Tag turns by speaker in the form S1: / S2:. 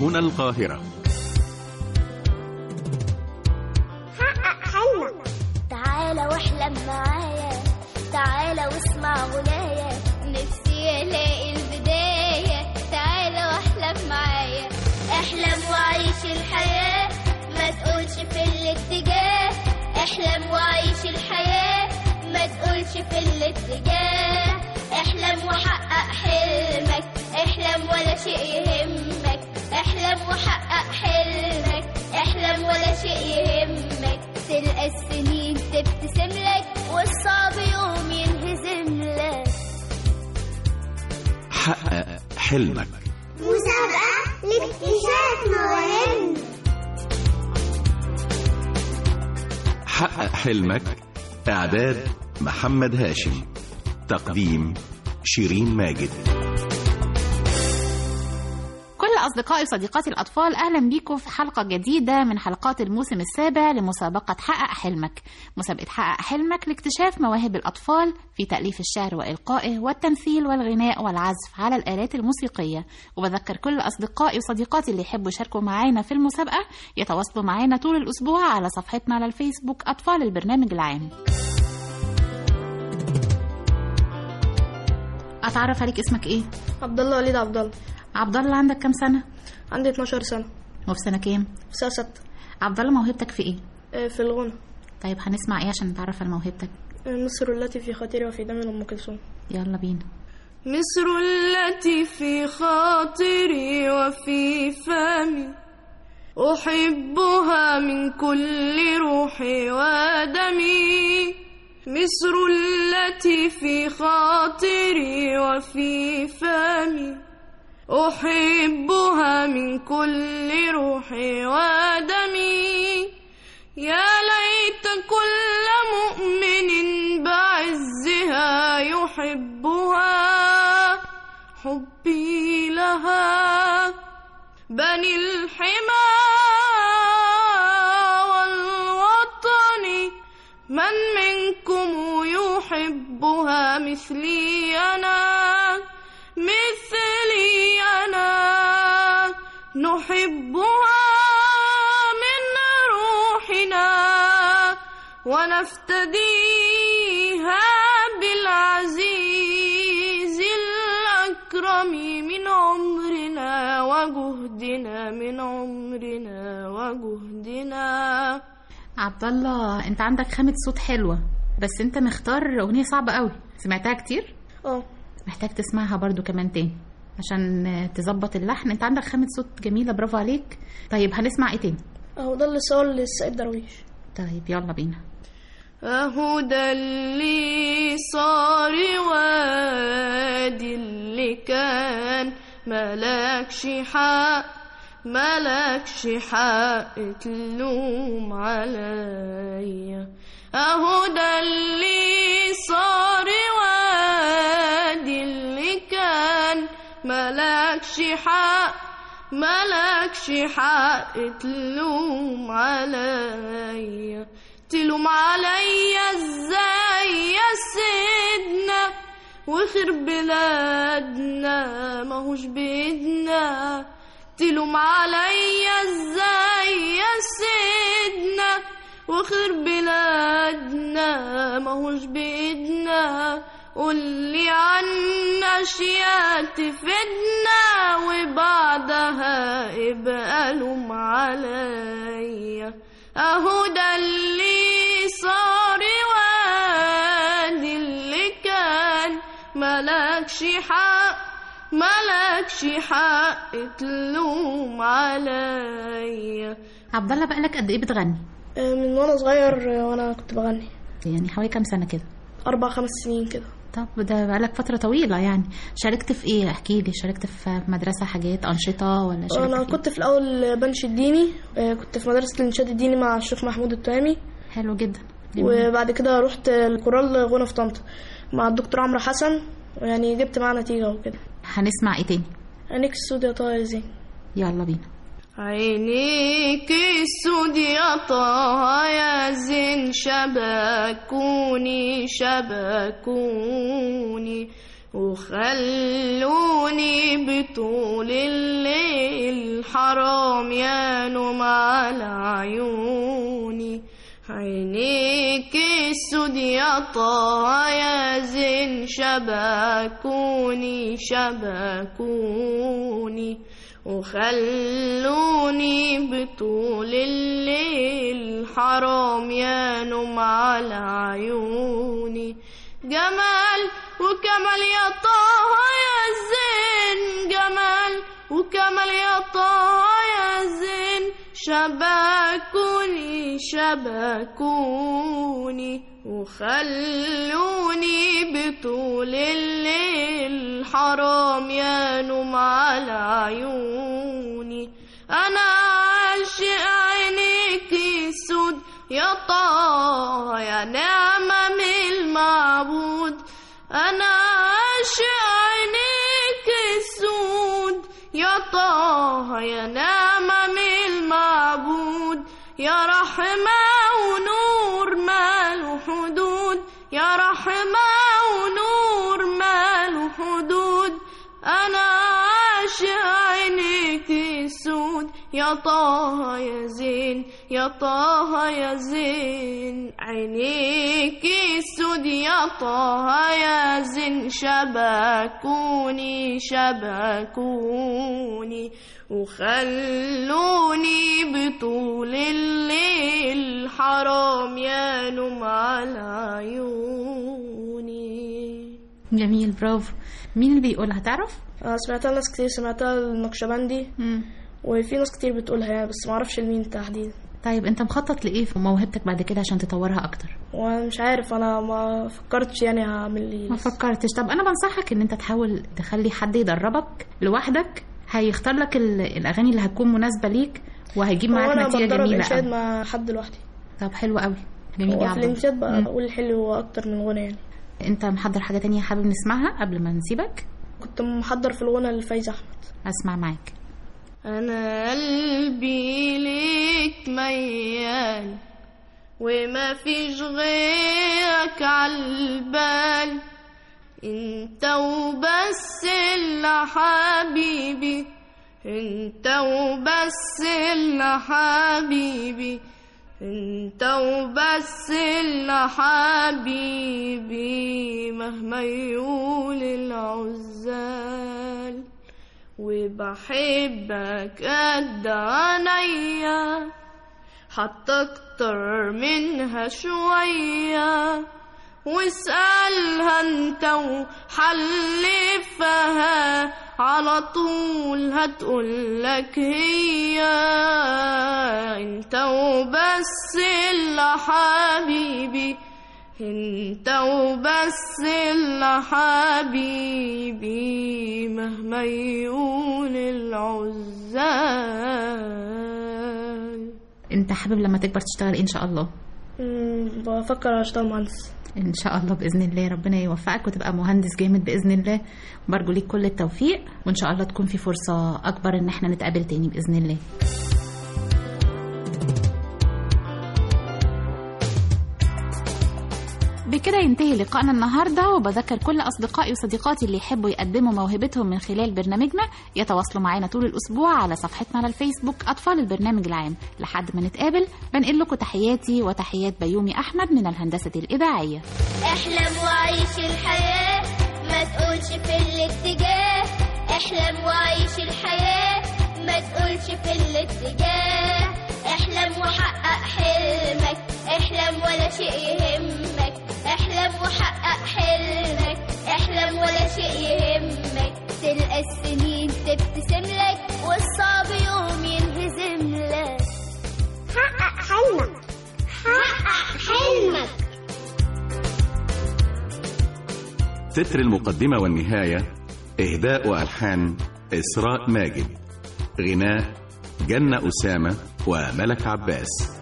S1: هنا القاهرة
S2: حقق حلمك تعالى واحلم معايا تعالى واسمع غنايا نفسي الاقي البداية تعالى واحلم معايا احلم وعيش الحياة ما تقولش في الاتجاه احلم وعيش الحياة ما تقولش في الاتجاه احلم وحقق حلمك احلم ولا شيء يهمك احلم وحقق حلمك احلم ولا شيء يهمك تلقى السنين تبتسم لك والصعب يوم ينهزم لك
S1: حقق حلمك
S2: مسابقة لاكتشاف مواهب
S1: حقق حلمك إعداد محمد هاشم تقديم شيرين ماجد
S3: كل أصدقائي وصديقاتي الأطفال أهلا بيكم في حلقة جديدة من حلقات الموسم السابع لمسابقة حقق حلمك مسابقة حقق حلمك لاكتشاف مواهب الأطفال في تأليف الشعر وإلقائه والتمثيل والغناء والعزف على الآلات الموسيقية وبذكر كل أصدقائي وصديقاتي اللي يحبوا يشاركوا معانا في المسابقة يتواصلوا معانا طول الأسبوع على صفحتنا على الفيسبوك أطفال البرنامج العام أتعرف عليك اسمك إيه؟
S4: عبد الله وليد عبد الله
S3: عبد الله عندك كام سنة؟
S4: عندي 12 سنة
S3: وفي سنة كام؟
S4: في سنة ستة
S3: عبد الله موهبتك في إيه؟
S4: آه، في الغنى
S3: طيب هنسمع ايه عشان نتعرف على موهبتك
S4: آه، مصر التي في خاطري وفي دمي لأم كلثوم
S3: يلا بينا
S4: مصر التي في خاطري وفي فمي أحبها من كل روحي ودمي مصر التي في خاطري وفي فمي أحبها من كل روحي ودمي يا ليت كل مؤمن بعزها يحبها حبي لها بني الحمى والوطن من منكم يحبها مثلي أنا مثلي أنا نحبها من روحنا ونفتديها بالعزيز الأكرم من عمرنا وجهدنا من عمرنا وجهدنا
S3: عبد الله انت عندك خامة صوت حلوة بس انت مختار اغنية صعبة قوي سمعتها كتير
S4: اه
S3: محتاج تسمعها برضو كمان تاني عشان تظبط اللحن انت عندك خامة صوت جميلة برافو عليك طيب هنسمع ايه تاني
S4: اهو ده اللي صار للسيد درويش
S3: طيب يلا بينا
S4: اهو ده اللي صار وادي اللي كان ملكش حق ملكش حق تلوم عليا اهو ده اللي صار وادي اللي كان ملكش حق ملكش حق تلوم عليا تلوم عليا ازاي يا سيدنا وخير بلادنا ماهوش بيدنا تلوم عليا ازاي يا سيدنا وخير بلادنا ماهوش بإيدنا قولي عن أشياء تفيدنا وبعدها ابقى لوم عليا أهو ده اللي صار وادي اللي كان ملكش حق ملكش حق تلوم عليا
S3: عبد الله بقالك قد ايه بتغني
S4: من وانا صغير وانا كنت بغني
S3: يعني حوالي كام سنة كده
S4: اربع خمس سنين كده
S3: طب ده بقالك فترة طويلة يعني شاركت في ايه احكي لي شاركت في مدرسة حاجات أنشطة ولا شاركت
S4: انا
S3: في إيه؟
S4: كنت في الاول بنشد ديني آه، كنت في مدرسه الانشاد الديني مع الشيخ محمود التهامي
S3: حلو جدا جميل.
S4: وبعد كده رحت الكورال غنى في طنطا مع الدكتور عمرو حسن يعني جبت معاه نتيجه وكده
S3: هنسمع ايه تاني
S4: عينيك السود يا طه زين
S3: يلا بينا
S4: عينيك السود يا طه يا زين شبكوني شبكوني وخلوني بطول الليل حرام يا نوم على عيوني عينيك السود يا طه يا زين شبكوني شبكوني وخلوني بطول الليل حرام يا نوم على عيوني جمال وكمال يا طه يا زين جمال وكمال يا طه يا زين شبكوني شبكوني وخلوني بطول الليل حرام يا نوم على عيوني انا عاشق عينيك سود يا طه يا نعمة من المعبود انا عاشق عينيك سود يا طه يا نعمة من المعبود يا رحمة ونور ماله حدود يا رحمة ونور ماله حدود أنا عاشق عينيك سود يا طه يا زين يا طه يا زين عينيك سود يا طه يا زين شبكوني شبكوني وخلوني بطول الليل حرام يا نوم على عيوني
S3: جميل برافو مين اللي بيقولها تعرف؟
S4: أنا سمعتها ناس كتير سمعتها النقشبندي
S3: مم.
S4: وفي ناس كتير بتقولها يعني بس معرفش لمين تحديدا
S3: طيب انت مخطط لايه في موهبتك بعد كده عشان تطورها اكتر
S4: وانا مش عارف انا ما فكرتش يعني هعمل ايه
S3: ما فكرتش طب انا بنصحك ان انت تحاول تخلي حد يدربك لوحدك هيختار لك ال- الاغاني اللي هتكون مناسبه ليك وهيجيب معاك
S4: وانا
S3: نتيجه
S4: بتدرب
S3: جميله
S4: انشاد
S3: قوي.
S4: مع حد لوحدي
S3: طب حلو قوي جميل
S4: هو في
S3: جدا
S4: الانشاد بقى
S3: مم.
S4: بقول حلو اكتر من غنى يعني
S3: انت محضر حاجه تانية حابب نسمعها قبل ما نسيبك
S4: كنت محضر في الغنى لفايز احمد
S3: اسمع معاك
S4: انا قلبي ليك ميال وما فيش غيرك عالبال انت وبس اللي حبيبي انت وبس اللي حبيبي انت وبس اللي حبيبي مهما يقول العزال وبحبك قد عينيا حتى اكتر منها شوية واسألها انت وحلفها على طول هتقولك هي انت وبس اللي حبيبي انت وبس اللي حبيبي مهما يقول العزال
S3: انت حابب لما تكبر تشتغل ايه ان شاء الله
S4: بفكر اشتغل مهندس
S3: ان شاء الله باذن الله ربنا يوفقك وتبقى مهندس جامد باذن الله برجو ليك كل التوفيق وان شاء الله تكون في فرصه اكبر ان احنا نتقابل تاني باذن الله بكده ينتهي لقائنا النهارده وبذكر كل اصدقائي وصديقاتي اللي يحبوا يقدموا موهبتهم من خلال برنامجنا يتواصلوا معانا طول الاسبوع على صفحتنا على الفيسبوك اطفال البرنامج العام لحد ما نتقابل بنقل لكم تحياتي وتحيات بيومي احمد من الهندسه الاذاعيه
S2: احلم وعيش الحياة ما تقولش في الاتجاه احلم وعيش الحياة ما تقولش في الاتجاه احلم وحقق حلمك احلم ولا شيء يهمك احلم وحقق حلمك احلم ولا شيء يهمك تلقى السنين تبتسم لك والصعب يوم ينهزم لك حقق حلمك حقق حلمك
S1: تتر المقدمة والنهاية إهداء وألحان إسراء ماجد غناء جنة أسامة وملك عباس